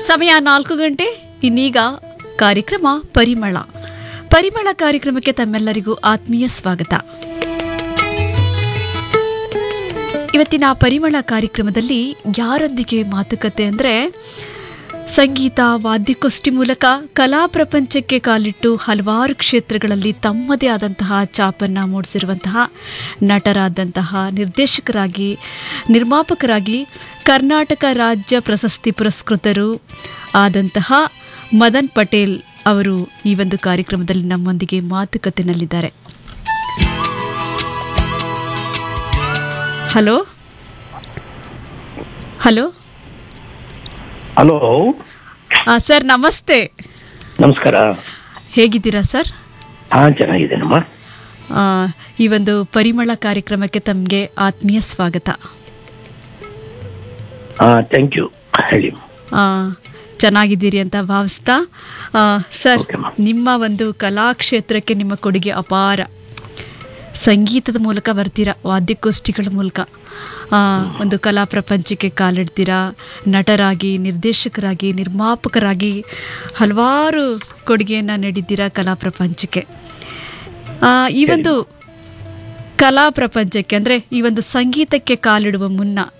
ಸಮಯ ನಾಲ್ಕು ಗಂಟೆ ಇನ್ನೀಗ ಕಾರ್ಯಕ್ರಮ ಪರಿಮಳ ಪರಿಮಳ ಕಾರ್ಯಕ್ರಮಕ್ಕೆ ತಮ್ಮೆಲ್ಲರಿಗೂ ಆತ್ಮೀಯ ಸ್ವಾಗತ ಇವತ್ತಿನ ಪರಿಮಳ ಕಾರ್ಯಕ್ರಮದಲ್ಲಿ ಯಾರೊಂದಿಗೆ ಮಾತುಕತೆ ಅಂದರೆ ಸಂಗೀತ ವಾದ್ಯಗೋಷ್ಠಿ ಮೂಲಕ ಕಲಾ ಪ್ರಪಂಚಕ್ಕೆ ಕಾಲಿಟ್ಟು ಹಲವಾರು ಕ್ಷೇತ್ರಗಳಲ್ಲಿ ತಮ್ಮದೇ ಆದಂತಹ ಛಾಪನ್ನು ಮೂಡಿಸಿರುವಂತಹ ನಟರಾದಂತಹ ನಿರ್ದೇಶಕರಾಗಿ ನಿರ್ಮಾಪಕರಾಗಿ ಕರ್ನಾಟಕ ರಾಜ್ಯ ಪ್ರಶಸ್ತಿ ಪುರಸ್ಕೃತರು ಆದಂತಹ ಮದನ್ ಪಟೇಲ್ ಅವರು ಈ ಒಂದು ಕಾರ್ಯಕ್ರಮದಲ್ಲಿ ನಮ್ಮೊಂದಿಗೆ ಮಾತುಕತೆನಲ್ಲಿದ್ದಾರೆ ಹಲೋ ಹಲೋ ಹಲೋ ಆ, ಸರ್ ನಮಸ್ತೆ ನಮಸ್ಕಾರ ಹೇಗಿದ್ದೀರಾ ಸರ್ ಹಾ ಚೆನ್ನಾಗಿದ್ದೇನಮ್ಮ ಆ, ಈ ಒಂದು ಪರಿಮಳ ಕಾರ್ಯಕ್ರಮಕ್ಕೆ ತಮಗೆ ಆತ್ಮೀಯ ಸ್ವಾಗತ ಹಾ ಥ್ಯಾಂಕ್ ಯು ಹೇಳಿ ಆ, ಚೆನ್ನಾಗಿದ್ದೀರಿ ಅಂತ ಭಾವಿಸ್ತಾ ಆ, ಸರ್ Okay, ma'am. ನಿಮ್ಮ ಒಂದು ಕಲಾಕ್ಷೇತ್ರಕ್ಕೆ ನಿಮ್ಮ ಕೊಡುಗೆ ಅಪಾರ ಸಂಗೀತದ ಮೂಲಕ ಬರ್ತೀರಾ ವಾದ್ಯಗೋಷ್ಠಿಗಳ ಮೂಲಕ ಆ, ಒಂದು ಕಲಾ ಪ್ರಪಂಚಕ್ಕೆ ಕಾಲಿಡ್ತೀರಾ ನಟರಾಗಿ ನಿರ್ದೇಶಕರಾಗಿ ನಿರ್ಮಾಪಕರಾಗಿ ಹಲವಾರು ಕೊಡುಗೆಯನ್ನು ನೀಡಿದ್ದೀರಾ ಕಲಾ ಪ್ರಪಂಚಕ್ಕೆ ಆ, ಈ ಒಂದು ಕಲಾ ಪ್ರಪಂಚಕ್ಕೆ ಅಂದರೆ ಈ ಒಂದು ಸಂಗೀತಕ್ಕೆ ಕಾಲಿಡುವ ಮುನ್ನ